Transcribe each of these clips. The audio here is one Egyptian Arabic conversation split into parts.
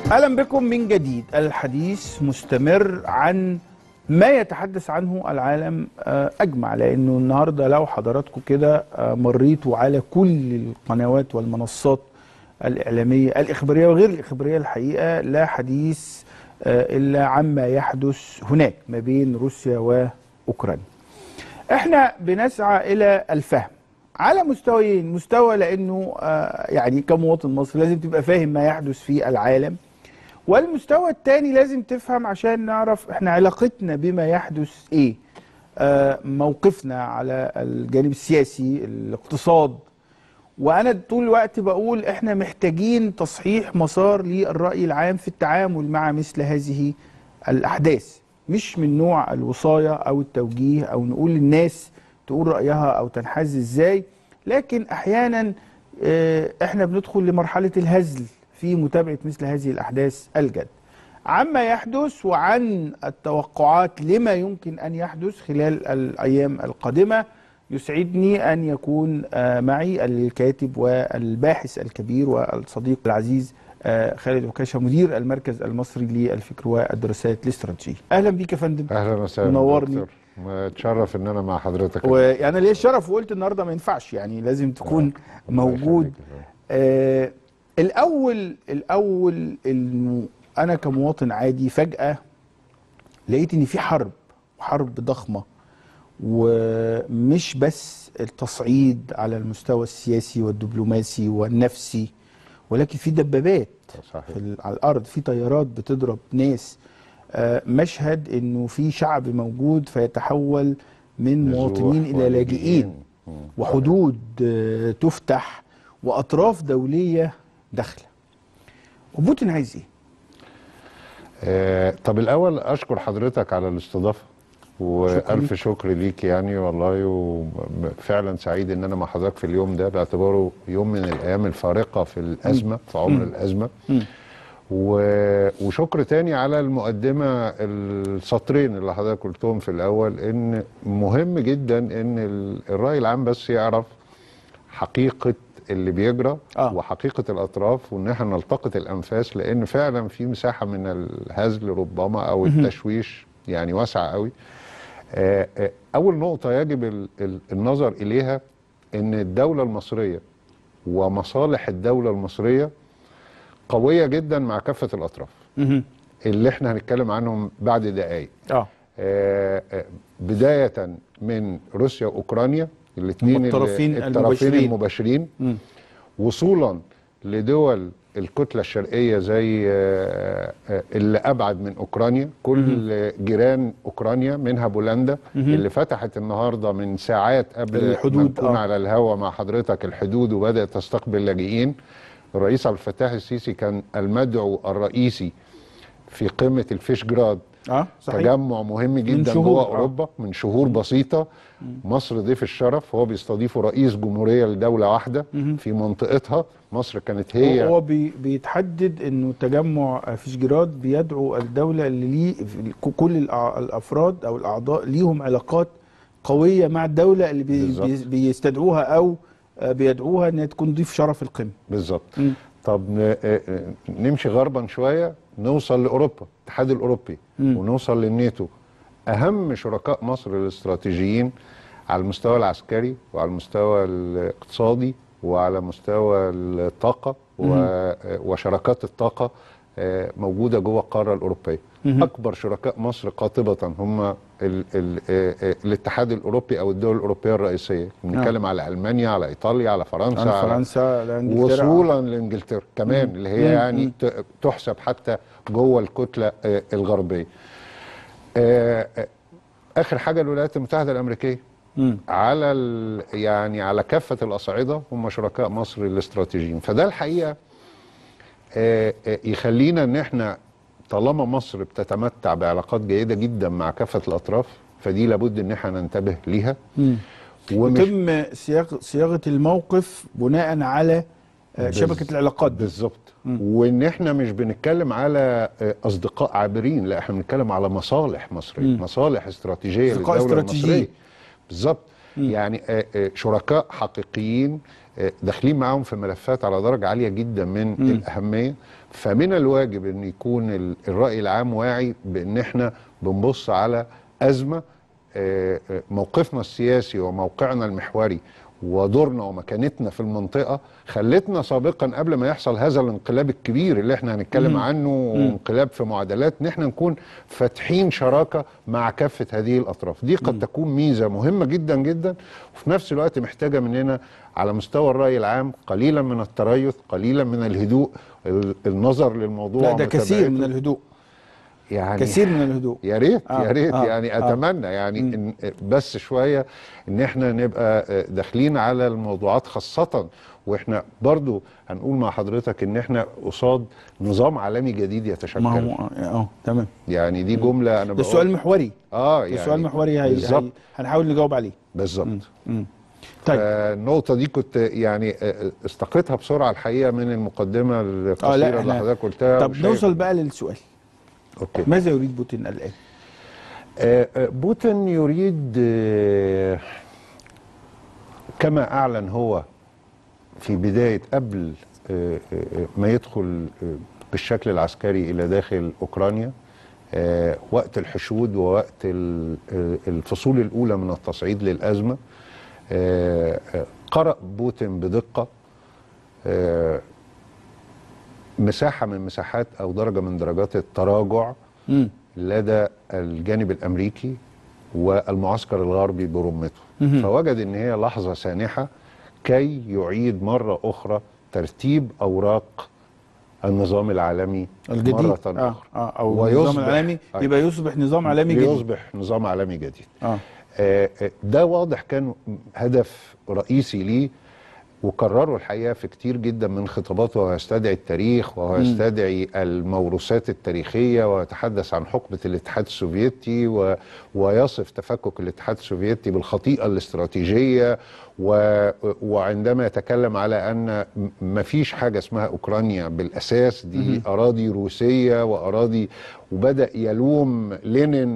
اهلا بكم من جديد الحديث مستمر عن ما يتحدث عنه العالم آه، اجمع لانه النهارده لو حضراتكم كده آه، مريتوا على كل القنوات والمنصات الاعلاميه الاخباريه وغير الاخباريه الحقيقه لا حديث آه، الا عما يحدث هناك ما بين روسيا واوكرانيا. احنا بنسعى الى الفهم على مستويين مستوى لانه آه، يعني كمواطن مصري لازم تبقى فاهم ما يحدث في العالم والمستوى الثاني لازم تفهم عشان نعرف احنا علاقتنا بما يحدث ايه آه، موقفنا على الجانب السياسي الاقتصاد وانا طول الوقت بقول احنا محتاجين تصحيح مسار للراي العام في التعامل مع مثل هذه الاحداث مش من نوع الوصايه او التوجيه او نقول للناس تقول رايها او تنحاز ازاي لكن احيانا آه، احنا بندخل لمرحله الهزل في متابعه مثل هذه الاحداث الجد عما يحدث وعن التوقعات لما يمكن ان يحدث خلال الايام القادمه يسعدني ان يكون آه، معي الكاتب والباحث الكبير والصديق العزيز آه، خالد عكاشه مدير المركز المصري للفكر والدراسات الاستراتيجيه. اهلا بيك يا فندم. اهلا وسهلا منورني. دكتور. متشرف ان انا مع حضرتك وانا ليا الشرف وقلت النهارده ما ينفعش يعني لازم تكون الله موجود يخليك. آه الاول الاول انه انا كمواطن عادي فجاه لقيت ان في حرب حرب ضخمه ومش بس التصعيد على المستوى السياسي والدبلوماسي والنفسي ولكن في دبابات صحيح. في ال- على الارض في طيارات بتضرب ناس آه، مشهد انه في شعب موجود فيتحول من نزوح مواطنين الى لاجئين مم. وحدود آه، تفتح واطراف دوليه داخله وبوتين عايز ايه؟ آه طب الاول اشكر حضرتك على الاستضافه والف شكر ليك يعني والله وفعلا سعيد ان انا مع حضرتك في اليوم ده باعتباره يوم من الايام الفارقه في الازمه في عمر الازمه مم. و- وشكر تاني على المقدمة السطرين اللي حضرتك قلتهم في الأول إن مهم جدا إن ال- الرأي العام بس يعرف حقيقة اللي بيجرى آه. وحقيقة الأطراف وإن احنا نلتقط الأنفاس لأن فعلا في مساحة من الهزل ربما أو التشويش يعني واسعة قوي آه، آه، أول نقطة يجب ال- ال- النظر إليها إن الدولة المصرية ومصالح الدولة المصرية قوية جدا مع كافة الأطراف مهم. اللي احنا هنتكلم عنهم بعد دقايق اه آه، آه، بداية من روسيا وأوكرانيا الاثنين هم الطرفين الطرفين المباشرين. المباشرين مم. وصولا لدول الكتلة الشرقية زي آه، آه، اللي أبعد من أوكرانيا كل جيران أوكرانيا منها بولندا اللي فتحت النهاردة من ساعات قبل الحدود، ما نكون آه. على الهوا مع حضرتك الحدود وبدأت تستقبل لاجئين الرئيس عبد الفتاح السيسي كان المدعو الرئيسي في قمة الفيشجراد اه صحيح تجمع مهم جدا شهور، جوه آه. اوروبا من شهور بسيطه مصر ضيف الشرف هو بيستضيفه رئيس جمهوريه لدوله واحده في منطقتها مصر كانت هي هو بي بيتحدد انه تجمع فيشجراد بيدعو الدوله اللي ليه في- كل الأع- الافراد او الاعضاء ليهم علاقات قويه مع الدوله اللي بي بالظبط. بي بيستدعوها او آه، بيدعوها انها تكون ضيف شرف القمه بالظبط مم. طب ن- آه، آه، نمشي غربا شويه نوصل لاوروبا الاتحاد الاوروبي مم. ونوصل للناتو اهم شركاء مصر الاستراتيجيين على المستوى العسكري وعلى المستوى الاقتصادي وعلى مستوى الطاقه و- آه، وشراكات الطاقه آه، موجوده جوه القاره الاوروبيه مهم. اكبر شركاء مصر قاطبه هم ال ال آه، آه، الاتحاد الاوروبي او الدول الاوروبيه الرئيسيه بنتكلم على المانيا على ايطاليا على فرنسا عن على فرنسا لانجلترا وصولا لانجلترا كمان اللي هي مم. يعني مم. ت- تحسب حتى جوه الكتله آه، الغربيه. آه، آه، اخر حاجه الولايات المتحده الامريكيه مم. على ال- يعني على كافه الاصعده هم شركاء مصر الاستراتيجيين فده الحقيقه آه، آه، يخلينا ان احنا طالما مصر بتتمتع بعلاقات جيده جدا مع كافه الاطراف فدي لابد ان احنا ننتبه ليها مم. ومش يتم صياغه صياغه الموقف بناء على آه، بز- شبكه العلاقات دي. بالظبط وان احنا مش بنتكلم على آه، اصدقاء عابرين لا احنا بنتكلم على مصالح مصريه مم. مصالح استراتيجيه أصدقاء للدوله استراتيجيين. المصريه بالظبط يعني آه، آه، شركاء حقيقيين آه، داخلين معاهم في ملفات على درجه عاليه جدا من الاهميه فمن الواجب ان يكون ال- الراي العام واعي بان احنا بنبص على ازمه آه، آه، موقفنا السياسي وموقعنا المحوري ودورنا ومكانتنا في المنطقة خلتنا سابقا قبل ما يحصل هذا الانقلاب الكبير اللي احنا هنتكلم عنه وانقلاب في معادلات ان احنا نكون فاتحين شراكة مع كافة هذه الأطراف دي قد تكون ميزة مهمة جدا جدا وفي نفس الوقت محتاجة مننا على مستوى الرأي العام قليلا من التريث قليلا من الهدوء ال- النظر للموضوع لا ده كثير من ومتابعته. الهدوء يعني كثير من الهدوء يا ريت آه، يا ريت آه، يعني آه. اتمنى يعني إن بس شويه ان احنا نبقى آه، داخلين على الموضوعات خاصه واحنا برضو هنقول مع حضرتك ان احنا قصاد نظام عالمي جديد يتشكل ما هو اه آه، تمام يعني دي جمله انا ده سؤال محوري اه ده يعني سؤال محوري هي بالظبط هي هنحاول نجاوب عليه بالظبط طيب النقطة دي كنت يعني آه، استقيتها بسرعة الحقيقة من المقدمة القصيرة اللي إحنا- حضرتك قلتها طب وشايف- نوصل بقى للسؤال اوكي ماذا يريد بوتين الان؟ آه، آه، بوتين يريد آه، كما أعلن هو في بداية قبل آه، آه، ما يدخل آه، بالشكل العسكري إلى داخل أوكرانيا آه، وقت الحشود ووقت ال- آه، الفصول الأولى من التصعيد للأزمة آه، آه، قرأ بوتين بدقة آه، مساحة من مساحات أو درجة من درجات التراجع مم. لدى الجانب الامريكي والمعسكر الغربي برمته فوجد ان هي لحظه سانحه كي يعيد مره اخرى ترتيب اوراق النظام العالمي الجديد مره اه اخرى اه او النظام العالمي آه، يبقى يصبح نظام عالمي جديد ليصبح نظام عالمي جديد اه آه، آه، ده واضح كان هدف رئيسي ليه وكرره الحقيقه في كتير جدا من خطاباته وهو يستدعي التاريخ وهو يستدعي الموروثات التاريخيه ويتحدث عن حقبه الاتحاد السوفيتي و... ويصف تفكك الاتحاد السوفيتي بالخطيئه الاستراتيجيه و... وعندما يتكلم على ان م- مفيش حاجه اسمها اوكرانيا بالاساس دي اراضي روسيه واراضي وبدا يلوم لينين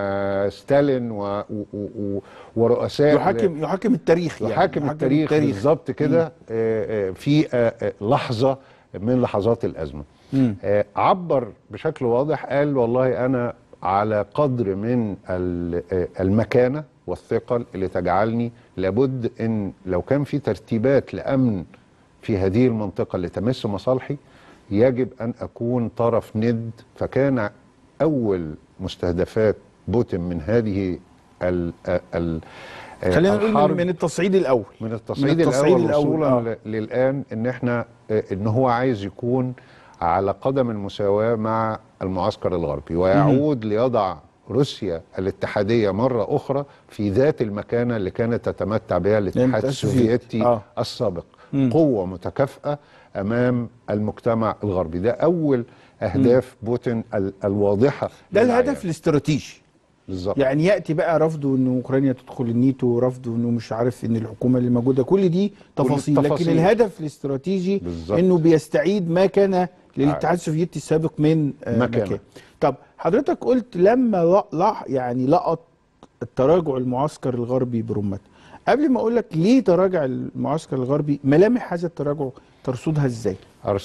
وستالين و... و... و... ورؤساء يحاكم يحاكم التاريخ يعني يحاكم التاريخ بالظبط كده آه، آه، في آه، آه، لحظه من لحظات الازمه آه، عبر بشكل واضح قال والله انا على قدر من ال- آه، المكانه والثقل اللي تجعلني لابد ان لو كان في ترتيبات لامن في هذه المنطقه اللي تمس مصالحي يجب ان اكون طرف ند فكان اول مستهدفات بوتين من هذه ال ال آه، خلينا نقول الحرب من, من التصعيد الاول من التصعيد, من التصعيد الاول الأول، وصولا آه. ل- للان ان احنا آه، ان هو عايز يكون على قدم المساواه مع المعسكر الغربي ويعود ليضع روسيا الاتحاديه مره اخرى في ذات المكانه اللي كانت تتمتع بها الاتحاد الاتحاد السوفيتي. السوفيتي آه. السابق قوه متكافئه امام المجتمع الغربي ده اول اهداف بوتين ال- الواضحه ده للعيان. الهدف الاستراتيجي بالظبط يعني ياتي بقى رفضه ان اوكرانيا تدخل النيتو رفضه انه مش عارف ان الحكومه اللي موجوده كل دي تفاصيل لكن التفاصيل. الهدف الاستراتيجي بالظبط. انه بيستعيد ما كان للاتحاد السوفيتي السابق من آه، مكانة. مكان طب حضرتك قلت لما لا- لا يعني لقط التراجع المعسكر الغربي برمته قبل ما اقول لك ليه تراجع المعسكر الغربي ملامح هذا التراجع ترصدها ازاي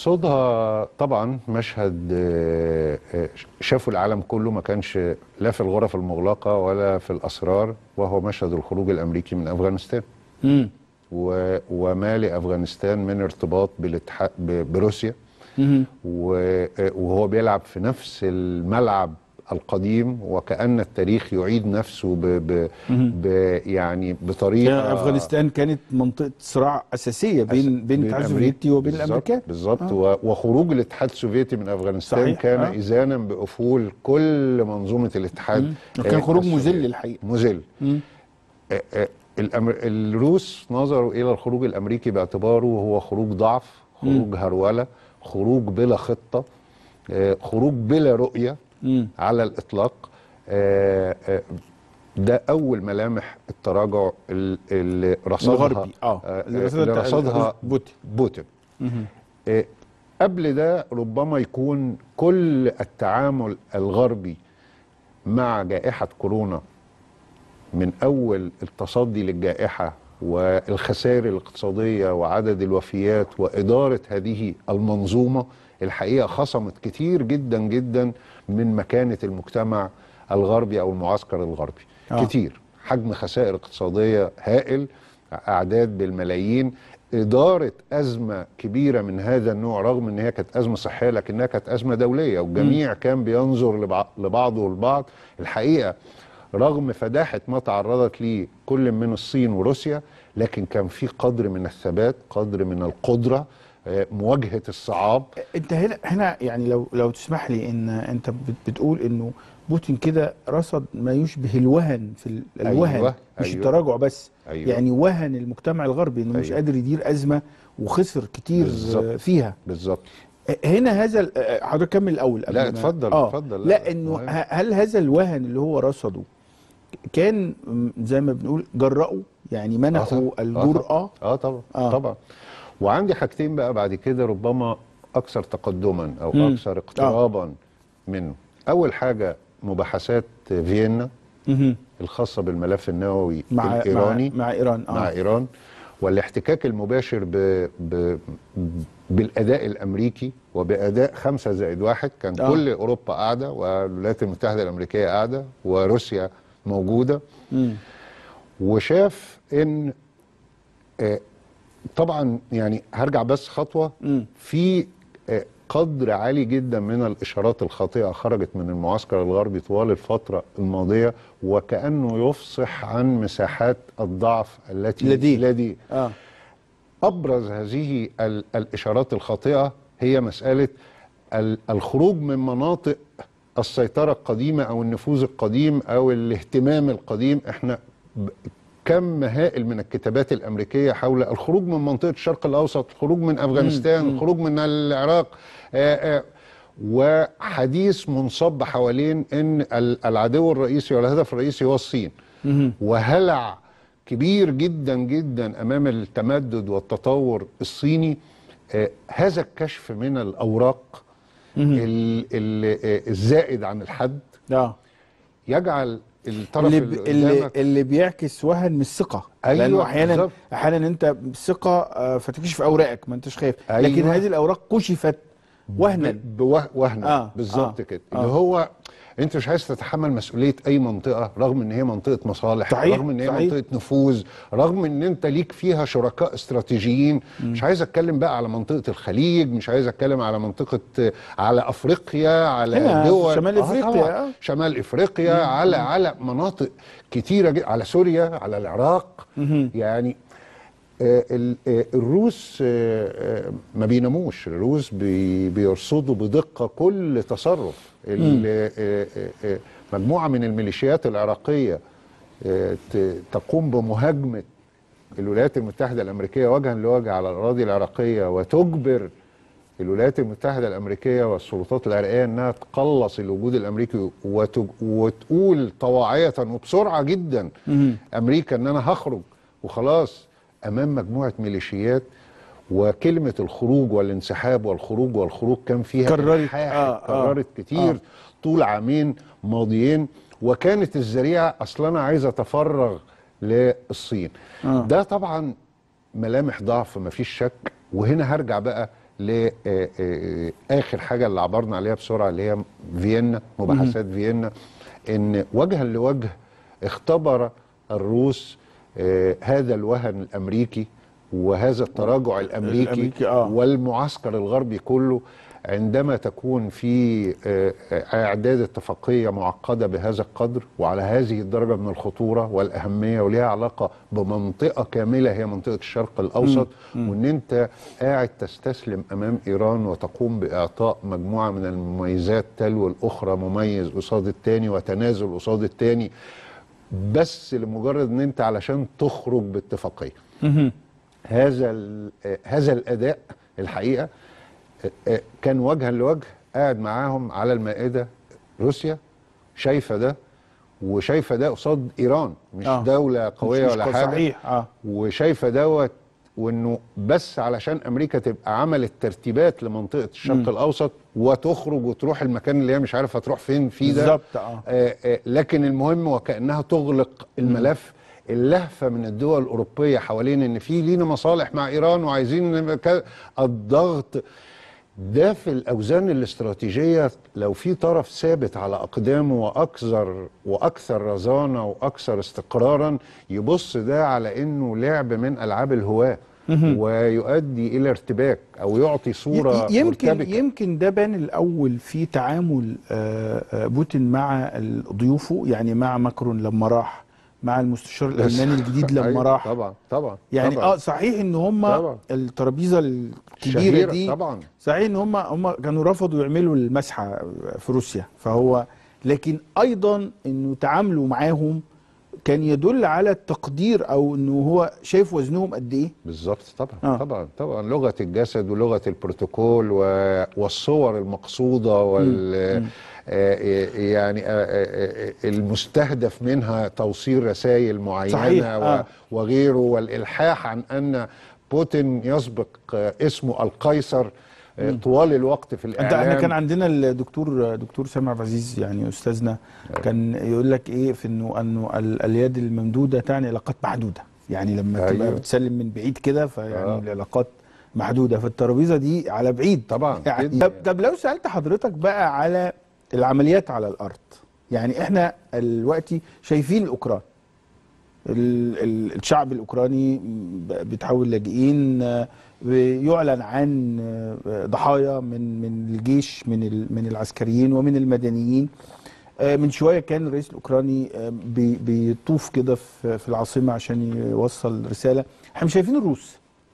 ارصدها طبعا مشهد آه، آه، شافه العالم كله ما كانش لا في الغرف المغلقه ولا في الاسرار وهو مشهد الخروج الامريكي من افغانستان امم و- وما لافغانستان من ارتباط بالاتحاد ب- بروسيا و- آه، وهو بيلعب في نفس الملعب القديم وكأن التاريخ يعيد نفسه ب, ب, ب يعني بطريقه افغانستان كانت منطقه صراع اساسيه بين بين الاتحاد السوفيتي وبين بالظبط- الامريكان بالظبط آه. و- وخروج الاتحاد السوفيتي من افغانستان صحيح، كان آه. اذانا بافول كل منظومه الاتحاد وكان آه، خروج السوفيتي. مذل الحقيقه مذل آه، آه، الأمر... الروس نظروا الى الخروج الامريكي باعتباره هو خروج ضعف خروج هروله خروج بلا خطه آه، خروج بلا رؤيه مم. على الاطلاق آه، آه، ده اول ملامح التراجع ال- اللي رصدها الغربي اه اللي رصدها بوتين بوتين آه، قبل ده ربما يكون كل التعامل الغربي مع جائحة كورونا من أول التصدي للجائحة والخسائر الاقتصاديه وعدد الوفيات واداره هذه المنظومه الحقيقه خصمت كتير جدا جدا من مكانه المجتمع الغربي او المعسكر الغربي آه. كتير حجم خسائر اقتصاديه هائل اعداد بالملايين اداره ازمه كبيره من هذا النوع رغم ان هي كانت ازمه صحيه لكنها كانت ازمه دوليه والجميع كان بينظر لبع- لبعضه البعض الحقيقه رغم فداحه ما تعرضت ليه كل من الصين وروسيا لكن كان في قدر من الثبات قدر من القدره آه، مواجهه الصعاب انت هنا هنا يعني لو لو تسمح لي ان انت بت- بتقول انه بوتين كده رصد ما يشبه الوهن في ال- الوهن أيوة، مش أيوة. التراجع بس أيوة. يعني وهن المجتمع الغربي انه مش أيوة. قادر يدير ازمه وخسر كتير بالظبط. آه، فيها بالظبط هنا هذا ال- آه، حضرتك كمل الاول قبل لا، ما- اتفضل، آه. اتفضل. لا، لا انه مهم. ه- هل هذا الوهن اللي هو رصده كان م- زي ما بنقول جرأه يعني آه منحه طبعاً. الجرأة اه طبعا آه. آه. طبعا وعندي حاجتين بقى بعد كده ربما اكثر تقدما او مم. اكثر اقترابا منه اول حاجه مباحثات فيينا مهم. الخاصه بالملف النووي مع الايراني مع, مع ايران مع ايران والاحتكاك المباشر ب... ب... بالاداء الامريكي وباداء خمسة زائد واحد كان آه. آه. كل اوروبا قاعده والولايات المتحده الامريكيه قاعده وروسيا موجوده مم. وشاف ان آه، طبعا يعني هرجع بس خطوه مم. في آه، قدر عالي جدا من الاشارات الخاطئه خرجت من المعسكر الغربي طوال الفتره الماضيه وكانه يفصح عن مساحات الضعف التي لديه. لديه اه ابرز هذه ال- الاشارات الخاطئه هي مساله ال- الخروج من مناطق السيطره القديمه او النفوذ القديم او الاهتمام القديم احنا ب- كم هائل من الكتابات الامريكيه حول الخروج من منطقه الشرق الاوسط الخروج من افغانستان الخروج من العراق آه، آه، وحديث منصب حوالين ان ال- العدو الرئيسي والهدف الرئيسي هو الصين وهلع كبير جدا جدا امام التمدد والتطور الصيني آه هذا الكشف من الاوراق ال- ال- آه، الزائد عن الحد اه يجعل الطرف اللي, اللي, ب... اللي, قدامك اللي بيعكس وهن من الثقه أيوة، لانه احيانا بالظبط. احيانا انت ثقه آه، فتكشف اوراقك ما انتش خايف أيوة. لكن هذه الاوراق كشفت وهنا بوهنا آه، آه بالظبط آه، كده آه. اللي هو انت مش عايز تتحمل مسؤوليه اي منطقه رغم ان هي منطقه مصالح صحيح، رغم ان هي صحيح. منطقه نفوذ رغم ان انت ليك فيها شركاء استراتيجيين مش عايز اتكلم بقى على منطقه الخليج مش عايز اتكلم على منطقه على افريقيا على هنا في دول شمال أفريقيا، طبعاً. آه. شمال افريقيا على على مناطق كتيره جدا على سوريا على العراق يعني آه، ال- آه، الروس آه، آه، ما بيناموش الروس بي- بيرصدوا بدقة كل تصرف ال- آه، آه، آه، مجموعة من الميليشيات العراقية آه، ت- تقوم بمهاجمة الولايات المتحدة الأمريكية وجها لوجه على الأراضي العراقية وتجبر الولايات المتحدة الأمريكية والسلطات العراقية أنها تقلص الوجود الأمريكي وتج- وتقول طواعية وبسرعة جدا أمريكا أن أنا هخرج وخلاص أمام مجموعة ميليشيات وكلمة الخروج والانسحاب والخروج والخروج كان فيها كررت، إلحاح آه، آه، كررت كتير آه. طول عامين ماضيين وكانت الذريعة أصلا أنا عايز أتفرغ للصين آه. ده طبعا ملامح ضعف مفيش شك وهنا هرجع بقى لاخر حاجه اللي عبرنا عليها بسرعه اللي هي فيينا مباحثات فيينا ان وجها لوجه اختبر الروس آه، هذا الوهن الامريكي وهذا التراجع الامريكي, الأمريكي، آه. والمعسكر الغربي كله عندما تكون في آه، اعداد اتفاقيه معقده بهذا القدر وعلى هذه الدرجه من الخطوره والاهميه وليها علاقه بمنطقه كامله هي منطقه الشرق الاوسط وان انت قاعد تستسلم امام ايران وتقوم باعطاء مجموعه من المميزات تلو الاخرى مميز قصاد التاني وتنازل قصاد التاني بس لمجرد ان انت علشان تخرج باتفاقيه هذا ال- آه، هذا الاداء الحقيقه آه، آه، كان وجها لوجه قاعد معاهم على المائده روسيا شايفه ده وشايفه ده قصاد ايران مش آه. آه. دوله قويه مش- ولا مش حاجه صحيح اه وشايفه دوت وانه بس علشان امريكا تبقى عملت ترتيبات لمنطقه الشرق مم. الاوسط وتخرج وتروح المكان اللي هي مش عارفه تروح فين فيه ده بالظبط اه آه، آه، لكن المهم وكانها تغلق الملف اللهفه من الدول الاوروبيه حوالين ان في لينا مصالح مع ايران وعايزين نبقى كذا، الضغط ده في الاوزان الاستراتيجيه لو في طرف ثابت على اقدامه واكثر واكثر رزانه واكثر استقرارا يبص ده على انه لعب من العاب الهواه ويؤدي الى ارتباك او يعطي صوره ي- يمكن مرتبكه يمكن ده بان الاول في تعامل آه، آه، بوتين مع ال- ضيوفه يعني مع ماكرون لما راح مع المستشار الالماني الجديد لما أيوة، راح طبعا طبعا يعني طبعا. اه صحيح ان هم طبعا. الترابيزه الكبيره شهيرة دي طبعا صحيح ان هم هم كانوا رفضوا يعملوا المسحه في روسيا فهو لكن ايضا انه تعاملوا معاهم كان يدل على التقدير او انه هو شايف وزنهم قد ايه بالظبط طبعا آه. آه. طبعا طبعا لغه الجسد ولغه البروتوكول و... والصور المقصوده وال آه يعني آه آه آه، المستهدف منها توصيل رسائل معينه صحيح، و... آه. وغيره والالحاح عن ان بوتين يسبق آه اسمه القيصر آه طوال الوقت في انت الاعلام احنا كان عندنا الدكتور دكتور سامع عبد العزيز يعني استاذنا كان يقول لك ايه في انه انه ال- اليد الممدوده تعني علاقات محدوده يعني لما أيوه. تبقى أيوه. بتسلم من بعيد كده فيعني آه. العلاقات محدوده فالترابيزه دي على بعيد طبعا يعني جداً. طب, طب لو سالت حضرتك بقى على العمليات على الارض يعني احنا دلوقتي شايفين الاوكران ال- ال- الشعب الاوكراني ب- بيتحول لاجئين آه، يعلن عن آه، ضحايا من من الجيش من ال- من العسكريين ومن المدنيين آه، من شويه كان الرئيس الاوكراني آه، بي- بيطوف كده في في العاصمه عشان يوصل رساله احنا مش شايفين الروس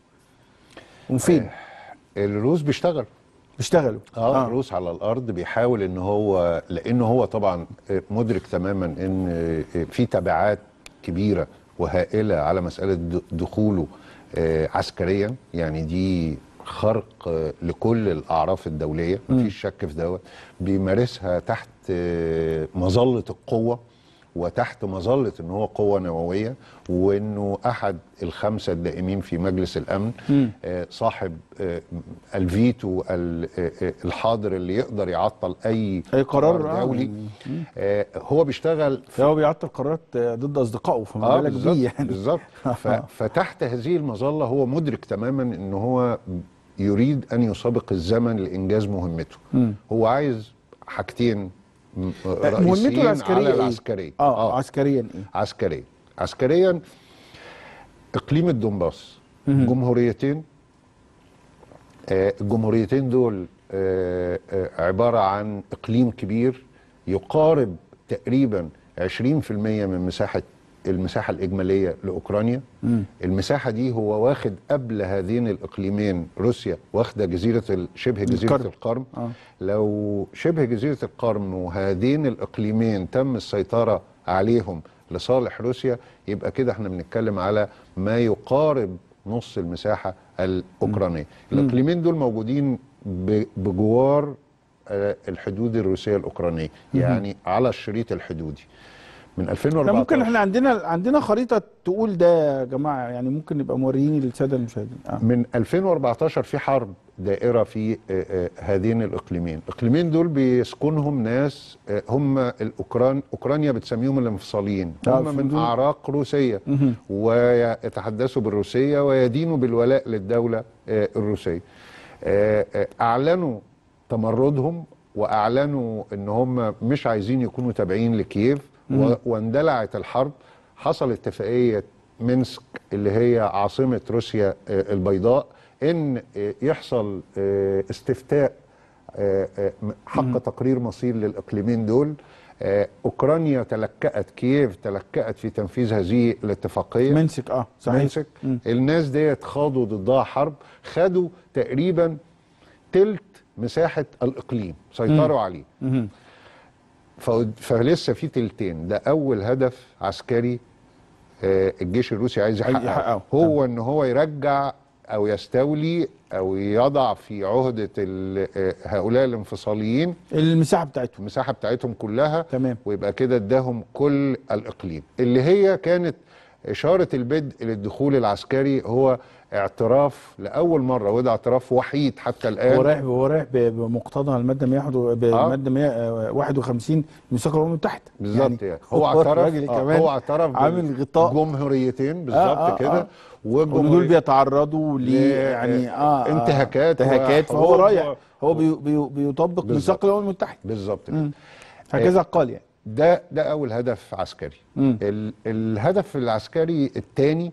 وفين الروس بيشتغل بيشتغلوا اه الروس على الارض بيحاول ان هو لانه هو طبعا مدرك تماما ان في تبعات كبيره وهائله على مساله د- دخوله آه، عسكريا يعني دي خرق آه، لكل الاعراف الدوليه مفيش شك في دوت بيمارسها تحت آه، مظله القوه وتحت مظله ان هو قوه نوويه وانه احد الخمسه الدائمين في مجلس الامن آه، صاحب آه، الفيتو ال- آه، آه، الحاضر اللي يقدر يعطل اي أي قرار، آه. دولي آه، هو بيشتغل في هو بيعطل قرارات آه، ضد اصدقائه فما اه بالك بالظبط بيه يعني بالظبط ف- فتحت هذه المظله هو مدرك تماما ان هو يريد ان يسابق الزمن لانجاز مهمته هو عايز حاجتين م- مهمته رئيسيين العسكريه على إيه؟ العسكريه اه, عسكريا ايه عسكريا عسكريا اقليم الدنباس جمهوريتين آه، الجمهوريتين دول آه، آه، عباره عن اقليم كبير يقارب تقريبا 20% من مساحه المساحه الاجماليه لاوكرانيا المساحه دي هو واخد قبل هذين الاقليمين روسيا واخده جزيره ال- شبه جزيره القرم. القرم آه. لو شبه جزيره القرم وهذين الاقليمين تم السيطره عليهم لصالح روسيا يبقى كده احنا بنتكلم على ما يقارب نص المساحه الاوكرانيه الاقليمين دول موجودين ب- بجوار آه، الحدود الروسيه الاوكرانيه يعني على الشريط الحدودي من لا 2014 ممكن احنا عندنا عندنا خريطه تقول ده يا جماعه يعني ممكن نبقى موريين للساده المشاهدين اه من 2014 في حرب دائره في آه، آه، هذين الاقليمين، الاقليمين دول بيسكنهم ناس آه، هم الاوكران اوكرانيا بتسميهم الانفصاليين، آه، هم من الفندق. اعراق روسيه ويتحدثوا بالروسيه ويدينوا بالولاء للدوله آه، الروسيه. آه، آه، اعلنوا تمردهم واعلنوا ان هم مش عايزين يكونوا تابعين لكييف و- واندلعت الحرب حصل اتفاقيه مينسك اللي هي عاصمه روسيا آه، البيضاء ان آه، يحصل آه، استفتاء آه، آه، م- حق تقرير مصير للاقليمين دول آه، اوكرانيا تلكأت كييف تلكأت في تنفيذ هذه الاتفاقيه منسك اه صحيح منسك الناس ديت خاضوا ضدها حرب خدوا تقريبا تلت مساحه الاقليم سيطروا عليه مهم. ف- فلسه في تلتين ده اول هدف عسكري آه، الجيش الروسي عايز عايز يحققه يحققه. هو ان هو يرجع او يستولي او يضع في عهده ال- آه، هؤلاء الانفصاليين المساحه بتاعتهم المساحه بتاعتهم كلها تمام. ويبقى كده اداهم كل الاقليم اللي هي كانت اشاره البدء للدخول العسكري هو اعتراف لاول مره وده اعتراف وحيد حتى الان هو رايح هو رايح ب- بمقتضى الماده 151 151 من ميثاق الامم المتحده بالظبط يعني هو اعترف الراجل آه، كمان هو اعترف عامل غطاء جمهوريتين بالظبط آه، آه، كده آه. ودول بيتعرضوا ل ل- يعني اه آه، انتهاكات انتهاكات فهو وحروب رايح و- هو بي بي بيطبق بالظبط. ميثاق الامم المتحده بالظبط كده مم. هكذا قال يعني ده ده اول هدف عسكري مم. ال الهدف العسكري الثاني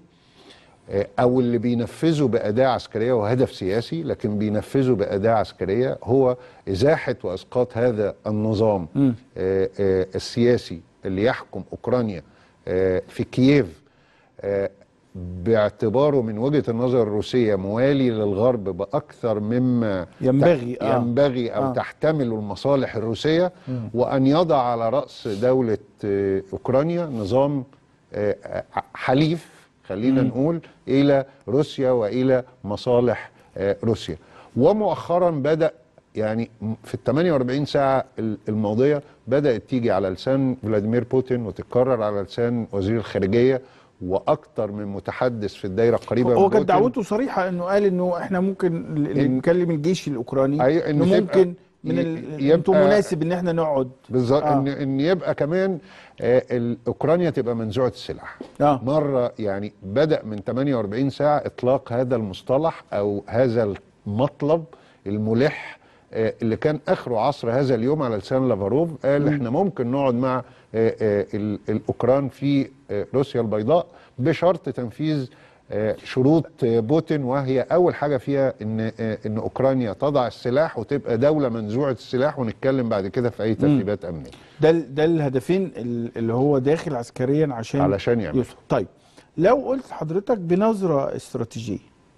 او اللي بينفذه باداه عسكريه وهدف سياسي لكن بينفذه باداه عسكريه هو ازاحه واسقاط هذا النظام مم. آه، آه، السياسي اللي يحكم اوكرانيا آه، في كييف آه، باعتباره من وجهه النظر الروسيه موالي للغرب باكثر مما ينبغي، تح- آه. ينبغي او آه. تحتمل المصالح الروسيه وان يضع على راس دوله آه، اوكرانيا نظام آه، آه، حليف خلينا نقول الى روسيا والى مصالح آه، روسيا ومؤخرا بدا يعني م- في ال 48 ساعه ال- الماضيه بدات تيجي على لسان فلاديمير بوتين وتتكرر على لسان وزير الخارجيه واكثر من متحدث في الدايره القريبه من هو كانت بوتين. دعوته صريحه انه قال انه احنا ممكن اللي إن- بيكلم الجيش الاوكراني أيوة، إنه انه تبقى ممكن من ي- ال... يبقى- انتم مناسب ان احنا نقعد بالظبط آه. ان ان يبقى كمان آه، ال- اوكرانيا تبقى منزوعه السلاح آه. مره يعني بدا من 48 ساعه اطلاق هذا المصطلح او هذا المطلب الملح آه، اللي كان اخره عصر هذا اليوم على لسان لافاروف قال احنا ممكن نقعد مع آه، آه، ال- الاوكران في آه، روسيا البيضاء بشرط تنفيذ آه، شروط آه، بوتين وهي اول حاجه فيها ان آه، ان اوكرانيا تضع السلاح وتبقى دوله منزوعه السلاح ونتكلم بعد كده في اي ترتيبات امنيه ده ال- ده الهدفين ال- اللي هو داخل عسكريا عشان علشان يعمل. يوصل طيب لو قلت حضرتك بنظره استراتيجيه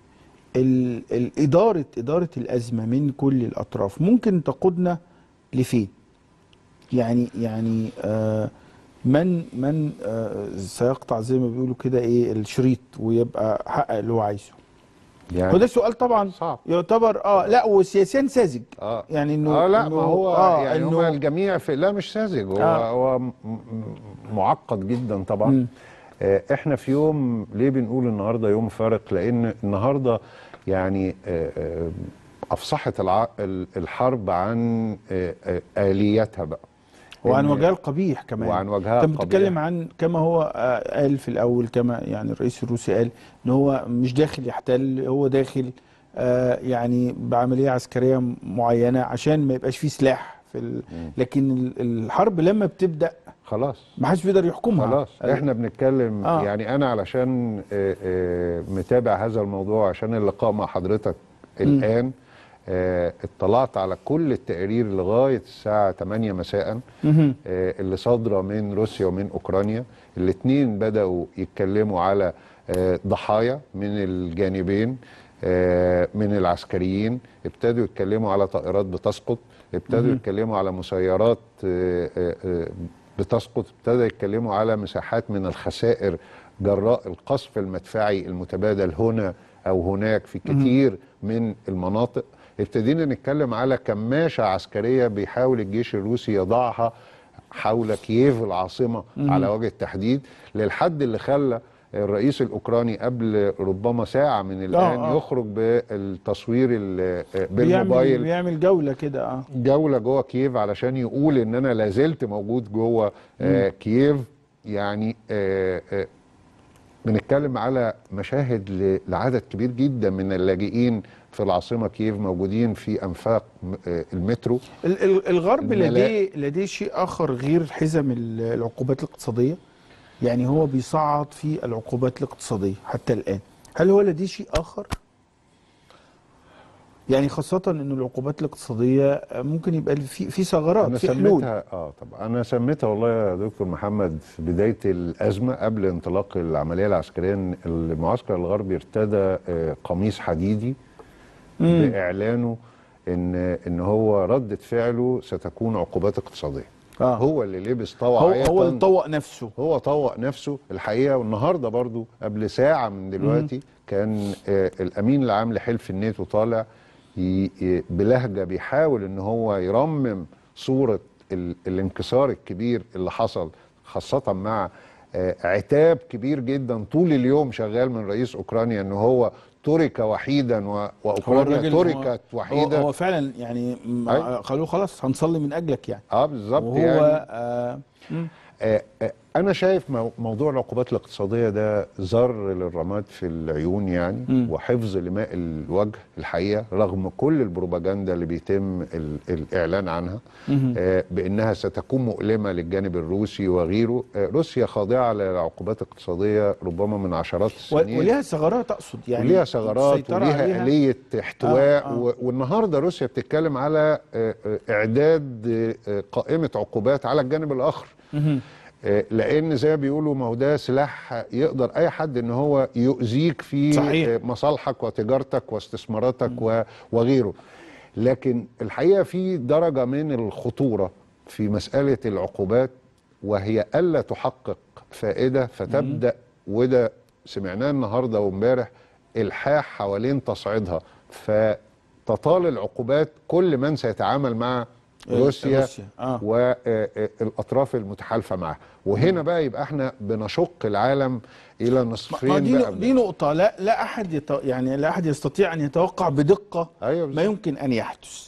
ال- الاداره اداره الازمه من كل الاطراف ممكن تقودنا لفين يعني يعني آه من من آه سيقطع زي ما بيقولوا كده ايه الشريط ويبقى حقق اللي هو عايزه يعني وده سؤال طبعا صعب. يعتبر اه لا وسياسيا ساذج اه يعني انه اه لا إنه ما هو آه يعني إنه هما الجميع في لا مش ساذج هو آه. هو م- م- معقد جدا طبعا مم. آه احنا في يوم ليه بنقول النهارده يوم فارق لان النهارده يعني آه آه افصحت الع- ال- الحرب عن آه آه الياتها بقى وعن إن- وجهها القبيح كمان وعن وجهها انت بتتكلم القبيح. عن كما هو آه، قال في الاول كما يعني الرئيس الروسي قال ان هو مش داخل يحتل هو داخل آه، يعني بعمليه عسكريه معينه عشان ما يبقاش فيه سلاح في ال... لكن ال- الحرب لما بتبدا خلاص ما حدش بيقدر يحكمها خلاص آه، احنا بنتكلم آه. آه. يعني انا علشان آه، آه، متابع هذا الموضوع عشان اللقاء مع حضرتك الان آه، اطلعت على كل التقارير لغايه الساعه 8 مساء مهم. آه، اللي صادره من روسيا ومن اوكرانيا الاثنين بداوا يتكلموا على آه، ضحايا من الجانبين آه، من العسكريين ابتدوا يتكلموا على طائرات بتسقط ابتدوا يتكلموا على مسيرات آه، آه، آه، بتسقط ابتدوا يتكلموا على مساحات من الخسائر جراء القصف المدفعي المتبادل هنا او هناك في كتير من المناطق ابتدينا نتكلم على كماشة عسكرية بيحاول الجيش الروسي يضعها حول كييف العاصمة على وجه التحديد للحد اللي خلى الرئيس الأوكراني قبل ربما ساعة من الآن آه. يخرج بالتصوير ال- بيعمل بالموبايل بيعمل جوله كده اه جولة جوه كييف علشان يقول ان انا لازلت موجود جوه آه كييف يعني آه آه بنتكلم على مشاهد ل- لعدد كبير جدا من اللاجئين في العاصمة كييف موجودين في انفاق م- آه المترو ال- ال- الغرب الملا- لديه لديه شيء اخر غير حزم ال- العقوبات الاقتصاديه يعني هو بيصعد في العقوبات الاقتصاديه حتى الان هل هو لديه شيء اخر يعني خاصة ان العقوبات الاقتصادية ممكن يبقى في في ثغرات انا في حلول سميتها اه طبعا انا سميتها والله يا دكتور محمد في بدايه الازمه قبل انطلاق العمليه العسكريه إن المعسكر الغربي ارتدى آه، قميص حديدي مم. باعلانه ان ان هو رده فعله ستكون عقوبات اقتصاديه آه. هو اللي لبس هو طوعيه هو اللي طوق نفسه هو طوق نفسه الحقيقه والنهارده برضو قبل ساعه من دلوقتي كان آه الامين العام لحلف الناتو طالع ي- ي- بلهجه بيحاول ان هو يرمم صوره ال الانكسار الكبير اللي حصل خاصه مع آه، عتاب كبير جدا طول اليوم شغال من رئيس اوكرانيا ان هو ترك وحيدا و- واوكرانيا الراجل هو- تركت وحيدا هو, هو فعلا يعني م- أيوة. قالوا خلاص هنصلي من اجلك يعني اه بالظبط وهو يعني آه مم. آه، آه، أنا شايف مو- موضوع العقوبات الاقتصادية ده زر للرماد في العيون يعني مم. وحفظ لماء الوجه الحقيقة رغم كل البروباجندا اللي بيتم ال- الإعلان عنها مهم. آه، بأنها ستكون مؤلمة للجانب الروسي وغيره آه، روسيا خاضعة لعقوبات اقتصادية ربما من عشرات و- السنين وليها ثغرات اقصد يعني وليها ثغرات السيطرة وليها عليها. آلية احتواء آه، آه. و- والنهارده روسيا بتتكلم على آه، آه، إعداد آه، قائمة عقوبات على الجانب الآخر مهم. آه، لان زي ما بيقولوا ما هو ده سلاح يقدر اي حد ان هو يؤذيك في صحيح. آه، مصالحك وتجارتك واستثماراتك و- وغيره لكن الحقيقه في درجه من الخطوره في مساله العقوبات وهي الا تحقق فائده فتبدا وده سمعناه النهارده وامبارح الحاح حوالين تصعيدها فتطال العقوبات كل من سيتعامل مع روسيا, روسيا، آه. والاطراف المتحالفه معها وهنا بقى يبقى احنا بنشق العالم الى ما نصفين دي بقى دي نقطة لا لا أحد يت... يعني لا أحد يستطيع أن يتوقع بدقة أيوة ما بالظبط. يمكن أن يحدث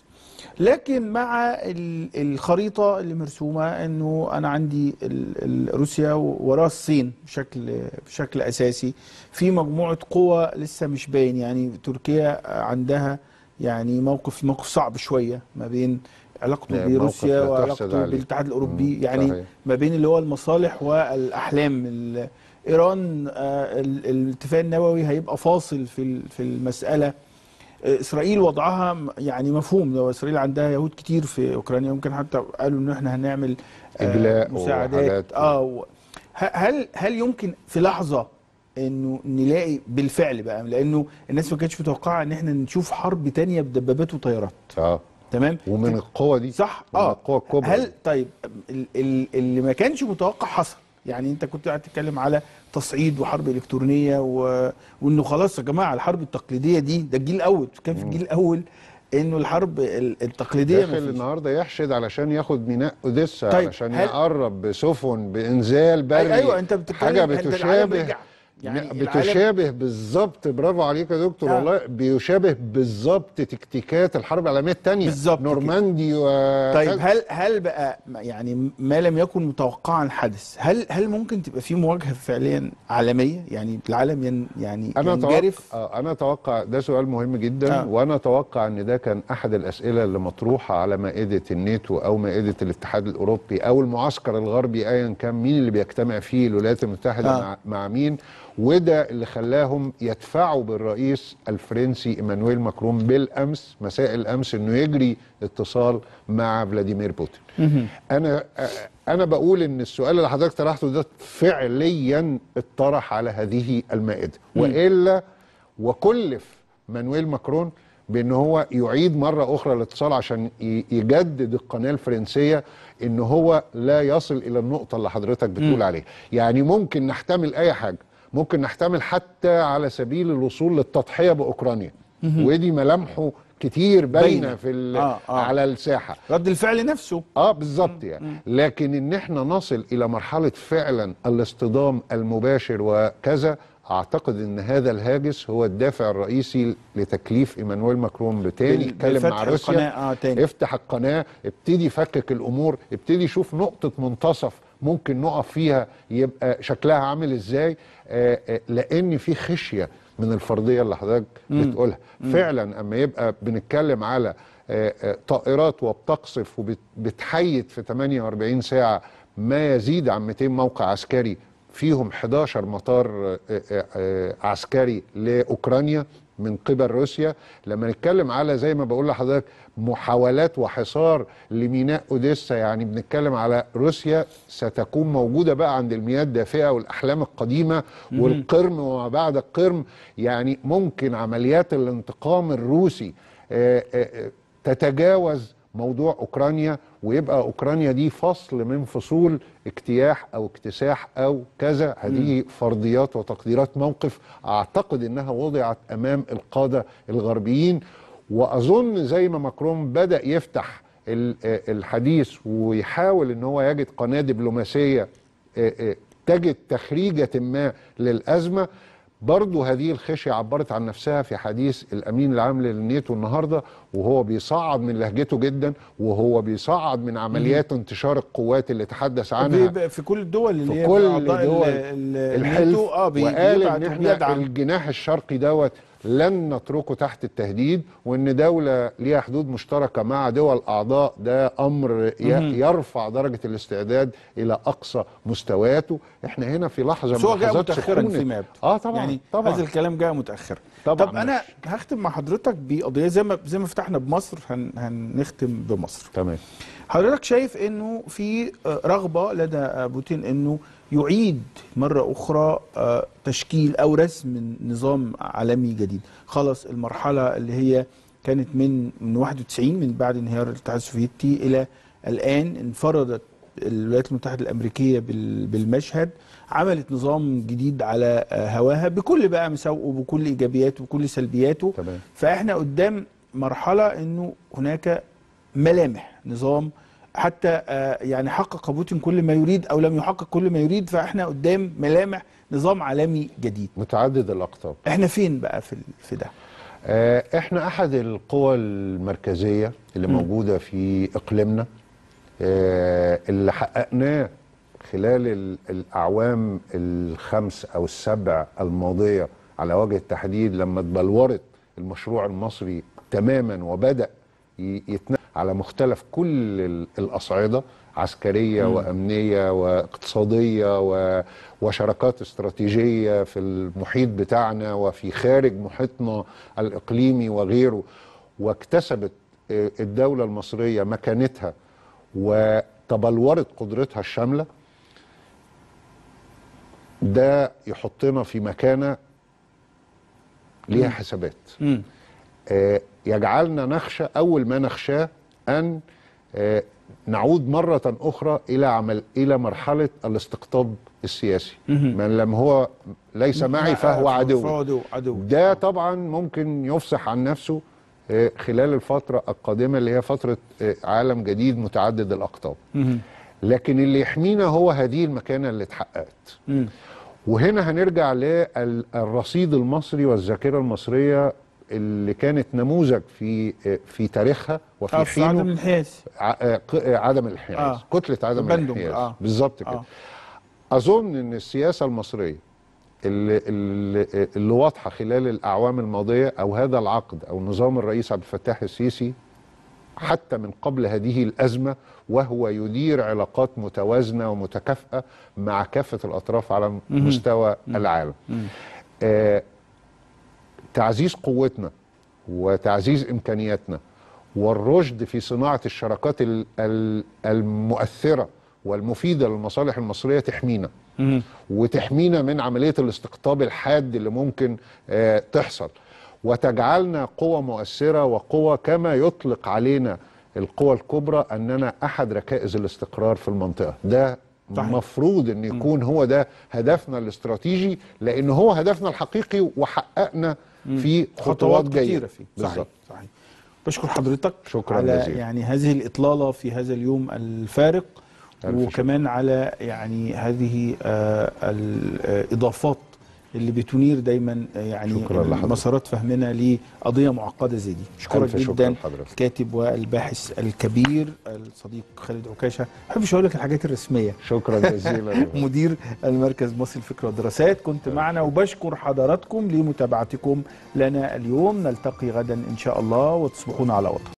لكن مع ال- الخريطة اللي مرسومة أنه أنا عندي ال- ال- روسيا وراها الصين بشكل بشكل أساسي في مجموعة قوى لسه مش باين يعني تركيا عندها يعني موقف موقف صعب شوية ما بين علاقته لا، موقف بروسيا لا تحسد وعلاقته عليه. بالاتحاد الأوروبي مم، يعني صحيح. ما بين اللي هو المصالح والأحلام ال- ايران آه، ال- الاتفاق النووي هيبقى فاصل في ال- في المساله آه، اسرائيل وضعها م- يعني مفهوم لو اسرائيل عندها يهود كتير في اوكرانيا ممكن حتى قالوا ان احنا هنعمل آه، إجلاء مساعدات وحاجات. اه و- ه- هل هل يمكن في لحظه انه نلاقي بالفعل بقى لانه الناس ما كانتش متوقعه ان احنا نشوف حرب تانية بدبابات وطيارات اه تمام ومن القوة دي صح ومن اه القوة الكبرى هل طيب ال- ال- اللي ما كانش متوقع حصل يعني انت كنت قاعد تتكلم على تصعيد وحرب الكترونيه و... وانه خلاص يا جماعه الحرب التقليديه دي ده الجيل الاول كان في الجيل الاول انه الحرب ال- التقليديه داخل ما فيش النهارده يحشد علشان ياخد ميناء اوديسا طيب، علشان هل- يقرب بسفن بانزال بري أي- ايوه انت بتتكلم حاجه أنت العالم بتشابه رجع. يعني يعني العالم- بتشابه بالظبط برافو عليك يا دكتور آه. والله بيشابه بالظبط تكتيكات الحرب العالميه الثانيه بالظبط كده. نورماندي و طيب هل هل بقى يعني ما لم يكن متوقعا حدث هل هل ممكن تبقى في مواجهه فعليا عالميه يعني العالم ين يعني انا ينجرف اتوقع آه انا اتوقع ده سؤال مهم جدا آه. آه. وانا اتوقع ان ده كان احد الاسئله اللي مطروحه على مائده الناتو او مائده الاتحاد الاوروبي او المعسكر الغربي ايا كان مين اللي بيجتمع فيه الولايات المتحده آه. آه. مع, مع مين وده اللي خلاهم يدفعوا بالرئيس الفرنسي ايمانويل ماكرون بالامس مساء الامس انه يجري اتصال مع فلاديمير بوتين مهم. انا انا بقول ان السؤال اللي حضرتك طرحته ده فعليا اتطرح على هذه المائده والا وكلف مانويل ماكرون بان هو يعيد مره اخرى الاتصال عشان ي- يجدد القناه الفرنسيه ان هو لا يصل الى النقطه اللي حضرتك بتقول عليها يعني ممكن نحتمل اي حاجه ممكن نحتمل حتى على سبيل الوصول للتضحيه باوكرانيا ودي ملامحه كتير باينه باينة. في ال- آه، آه. على الساحه رد الفعل نفسه اه بالظبط يعني لكن ان احنا نصل الى مرحله فعلا الاصطدام المباشر وكذا اعتقد ان هذا الهاجس هو الدافع الرئيسي لتكليف ايمانويل ماكرون بتاني بال- يتكلم بفتح مع روسيا القناة، آه، تاني. افتح القناه ابتدي فكك الامور ابتدي شوف نقطه منتصف ممكن نقف فيها يبقى شكلها عامل ازاي آه آه لان في خشيه من الفرضيه اللي حضرتك بتقولها فعلا اما يبقى بنتكلم على آه، آه، طائرات وبتقصف وبتحيد في 48 ساعه ما يزيد عن 200 موقع عسكري فيهم 11 مطار آه، آه، آه، عسكري لاوكرانيا من قبل روسيا لما نتكلم على زي ما بقول لحضرتك محاولات وحصار لميناء اوديسا يعني بنتكلم على روسيا ستكون موجوده بقى عند المياه الدافئه والاحلام القديمه والقرم وما بعد القرم يعني ممكن عمليات الانتقام الروسي آه، آه، آه، تتجاوز موضوع اوكرانيا ويبقى اوكرانيا دي فصل من فصول اجتياح او اكتساح او كذا هذه فرضيات وتقديرات موقف اعتقد انها وضعت امام القاده الغربيين واظن زي ما ماكرون بدا يفتح ال- آه، الحديث ويحاول ان هو يجد قناه دبلوماسيه آه، آه، تجد تخريجة ما للأزمة برضو هذه الخشية عبرت عن نفسها في حديث الأمين العام للنيتو النهاردة وهو بيصعد من لهجته جدا وهو بيصعد من عمليات انتشار القوات اللي تحدث عنها بيبقى في كل الدول اللي في هي كل أعضاء ال- دول ال- الحلف الناتو اه بي- وقال بيبعت ان احنا وبيدعم الجناح الشرقي دوت لن نتركه تحت التهديد وان دوله ليها حدود مشتركه مع دول اعضاء ده امر ي- يرفع درجه الاستعداد الى اقصى مستوياته احنا هنا في لحظه بس هو من جاء لحظات متاخرا سخونة. فيما يبدو اه طبعا يعني طبعا هذا الكلام جاء متاخرا طبعا طب انا هختم مع حضرتك بقضيه زي ما زي ما فتحنا بمصر هن هنختم بمصر تمام حضرتك شايف انه في آه، رغبه لدى آه، بوتين انه يعيد مره اخرى آه، تشكيل او رسم نظام عالمي جديد خلاص المرحله اللي هي كانت من من 91 من بعد انهيار الاتحاد السوفيتي الى الان انفردت الولايات المتحده الامريكيه بال- بالمشهد عملت نظام جديد على آه، هواها بكل بقى مساوئه بكل ايجابياته بكل سلبياته تمام فاحنا قدام مرحله انه هناك ملامح نظام حتى آه، يعني حقق بوتين كل ما يريد او لم يحقق كل ما يريد فاحنا قدام ملامح نظام عالمي جديد متعدد الاقطاب احنا فين بقى في ال- في ده آه، احنا احد القوى المركزيه اللي موجوده في اقليمنا آه، اللي حققناه خلال ال- الاعوام الخمس او السبع الماضيه على وجه التحديد لما اتبلورت المشروع المصري تماما وبدا ي- يتنقل على مختلف كل ال- الاصعده عسكريه وامنيه واقتصاديه و- وشراكات استراتيجيه في المحيط بتاعنا وفي خارج محيطنا الاقليمي وغيره واكتسبت آه، الدوله المصريه مكانتها وتبلورت قدرتها الشامله ده يحطنا في مكانه ليها حسابات مم. آه، يجعلنا نخشى اول ما نخشاه ان آه، نعود مرة أخرى إلى عمل إلى مرحلة الاستقطاب السياسي من لم هو ليس معي فهو عدو فهو عدو عدو ده طبعا ممكن يفصح عن نفسه آه، خلال الفترة القادمة اللي هي فترة آه، عالم جديد متعدد الأقطاب مم. لكن اللي يحمينا هو هذه المكانة اللي اتحققت مم. وهنا هنرجع للرصيد المصري والذاكرة المصرية اللي كانت نموذج في آه، في تاريخها وفي اه في عدم حينه الانحياز ع- آه، ق- آه، عدم الانحياز آه. كتلة عدم بندم، الانحياز آه. بالظبط كده آه. اظن ان السياسه المصريه اللي, اللي, اللي واضحه خلال الاعوام الماضيه او هذا العقد او نظام الرئيس عبد الفتاح السيسي حتى من قبل هذه الازمه وهو يدير علاقات متوازنه ومتكافئه مع كافه الاطراف على مستوى العالم. آه تعزيز قوتنا وتعزيز امكانياتنا والرشد في صناعه الشراكات ال- ال- المؤثره والمفيده للمصالح المصريه تحمينا مم. وتحمينا من عمليه الاستقطاب الحاد اللي ممكن آه، تحصل وتجعلنا قوة مؤثرة وقوة كما يطلق علينا القوى الكبرى أننا أحد ركائز الاستقرار في المنطقة ده صحيح. مفروض أن يكون هو ده هدفنا الاستراتيجي لأن هو هدفنا الحقيقي وحققنا في خطوات كتيرة جيدة فيه صحيح بالظبط صحيح بشكر حضرتك شكراً على جزيلاً. يعني هذه الإطلالة في هذا اليوم الفارق ألف شكر. وكمان على يعني هذه آه الإضافات اللي بتنير دايما آه، يعني شكراً لحضرتك. مسارات فهمنا لقضية معقدة زي دي اشكرك ألف شكر جدا لحضرتك. الكاتب والباحث الكبير الصديق خالد عكاشة ما بحبش أقول لك الحاجات الرسمية شكرا جزيلا مدير المركز مصري الفكر والدراسات كنت معنا وبشكر حضراتكم لمتابعتكم لنا اليوم نلتقي غدا إن شاء الله وتصبحون على وطن